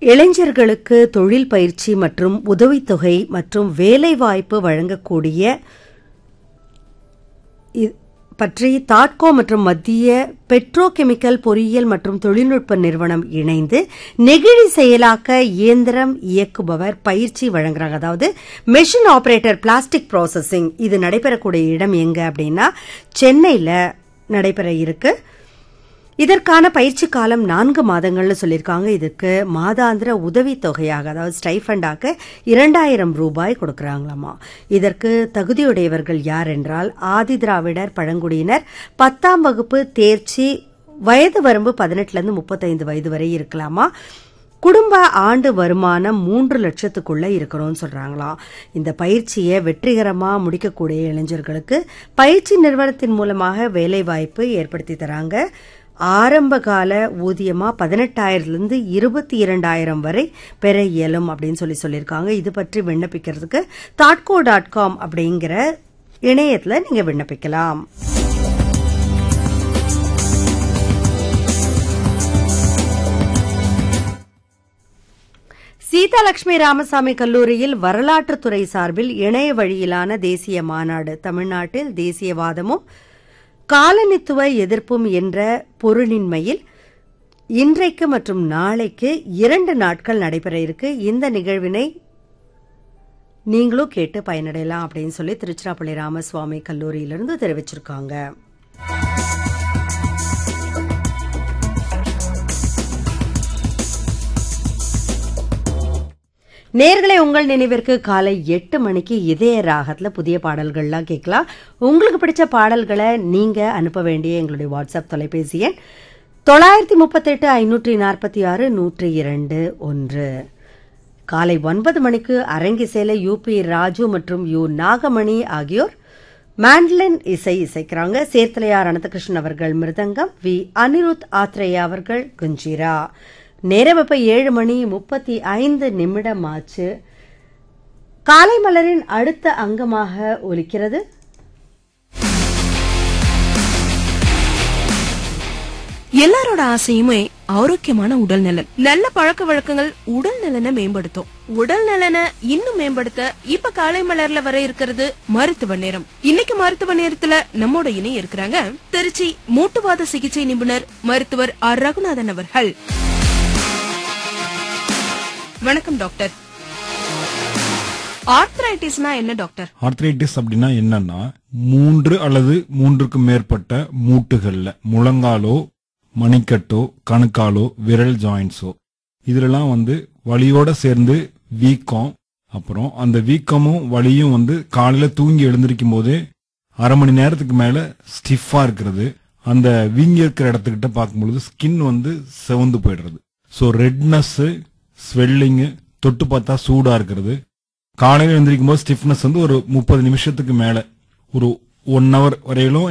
இளைஞர்களுக்கு தொழில் பயிற்சி மற்றும் உதவித்தொகை மற்றும் வேலைவாய்ப்பு வழங்கக்கூடிய இ- பற்றி தாட்கோ மற்றும் மத்திய பெட்ரோகெமிக்கல் பொறியியல் மற்றும் தொழில்நுட்ப நிறுவனம் இணைந்து நெகிழி செயலாக்க இயந்திரம் இயக்குபவர் பயிற்சி வழங்குறாங்க அதாவது மெஷின் ஆபரேட்டர் பிளாஸ்டிக் ப்ராசஸிங் இது நடைபெறக்கூடிய இடம் எங்க அப்படின்னா சென்னையில் நடைபெற இருக்கு இதற்கான பயிற்சி காலம் நான்கு மாதங்கள்னு சொல்லியிருக்காங்க இதுக்கு மாதாந்திர உதவித் தொகையாக அதாவது ஸ்டைஃபண்டாக இரண்டாயிரம் ரூபாய் கொடுக்கறாங்களாமா இதற்கு தகுதியுடையவர்கள் யார் என்றால் ஆதிதிராவிடர் பழங்குடியினர் பத்தாம் வகுப்பு தேர்ச்சி வயது வரம்பு பதினெட்டுலேருந்து முப்பத்தைந்து வயது வரை இருக்கலாமா குடும்ப ஆண்டு வருமானம் மூன்று லட்சத்துக்குள்ள இருக்கணும்னு சொல்றாங்களாம் இந்த பயிற்சியை வெற்றிகரமா முடிக்கக்கூடிய இளைஞர்களுக்கு பயிற்சி நிறுவனத்தின் மூலமாக வேலைவாய்ப்பு ஏற்படுத்தி தராங்க ஆரம்ப கால ஊதியமா பதினெட்டாயிரத்துலேருந்து இருபத்தி இரண்டாயிரம் வரை பெற இயலும் அப்படின்னு சொல்லி சொல்லியிருக்காங்க இது பற்றி விண்ணப்பிக்கிறதுக்கு தாட்கோ டாட் காம் அப்படிங்கிற இணையத்துல நீங்க விண்ணப்பிக்கலாம் சீதாலட்சுமி ராமசாமி கல்லூரியில் வரலாற்றுத்துறை சார்பில் இணைய வழியிலான தேசிய மாநாடு தமிழ்நாட்டில் தேசியவாதமும் காலனித்துவ எதிர்ப்பும் என்ற பொருளின்மையில் இன்றைக்கு மற்றும் நாளைக்கு இரண்டு நாட்கள் நடைபெற இருக்கு இந்த நிகழ்வினை நீங்களும் கேட்டு பயனடையலாம் அப்படின்னு சொல்லி திருச்சிராப்பள்ளி ராமசுவாமி கல்லூரியிலிருந்து தெரிவிச்சிருக்காங்க நேர்களை உங்கள் நினைவிற்கு காலை எட்டு மணிக்கு இதய ராகத்துல புதிய பாடல்கள்லாம் கேட்கலாம் உங்களுக்கு பிடிச்ச பாடல்களை நீங்க அனுப்ப வேண்டிய எங்களுடைய வாட்ஸ்அப் தொலைபேசி எண் தொள்ளாயிரத்தி முப்பத்தெட்டு ஐநூற்றி நாற்பத்தி ஆறு நூற்றி இரண்டு ஒன்று காலை ஒன்பது மணிக்கு அரங்கிசேல யூபி ராஜு மற்றும் யு நாகமணி ஆகியோர் மேண்ட்லின் இசை இசைக்கிறாங்க சேர்த்தலையார் அனந்தகிருஷ்ணன் அவர்கள் மிருதங்கம் வி அனிருத் ஆத்ரேயா அவர்கள் குஞ்சிரா நேரம் இப்ப ஏழு மணி முப்பத்தி ஐந்து நிமிடம் ஆச்சு காலை மலரின் அடுத்த அங்கமாக ஒலிக்கிறது எல்லாரோட ஆசையுமே ஆரோக்கியமான உடல் நலன் நல்ல பழக்க வழக்கங்கள் உடல் நலனை மேம்படுத்தும் உடல் நலனை இன்னும் மேம்படுத்த இப்ப காலை மலர்ல வர இருக்கிறது மருத்துவ நேரம் இன்னைக்கு மருத்துவ நேரத்துல நம்மோட இணைய இருக்கிறாங்க திருச்சி மூட்டுவாத சிகிச்சை நிபுணர் மருத்துவர் ஆர் ரகுநாதன் அவர்கள் வணக்கம் டாக்டர் ஆர்த்ரைட்டிஸ்னா என்ன டாக்டர் ஆர்த்ரைட்டிஸ் அப்படின்னா என்னன்னா மூன்று அல்லது மூன்றுக்கு மேற்பட்ட மூட்டுகள்ல முழங்காலோ மணிக்கட்டோ கணுக்காலோ விரல் ஜாயின்ஸோ இதுலலாம் வந்து வலியோட சேர்ந்து வீக்கம் அப்புறம் அந்த வீக்கமும் வலியும் வந்து காலையில தூங்கி எழுந்திருக்கும் போதே அரை மணி நேரத்துக்கு மேல ஸ்டிஃபா இருக்கிறது அந்த வீங்கி இருக்கிற இடத்துக்கிட்ட பார்க்கும்பொழுது ஸ்கின் வந்து செவந்து போயிடுறது ஸோ ரெட்னஸ் ஸ்வெல்லிங்கு தொட்டு பார்த்தா சூடா இருக்கிறது காலையில எழுந்திருக்கும் போது ஸ்டிஃப்னஸ் வந்து ஒரு முப்பது நிமிஷத்துக்கு மேல ஒரு ஒன் ஹவர் வரையிலும்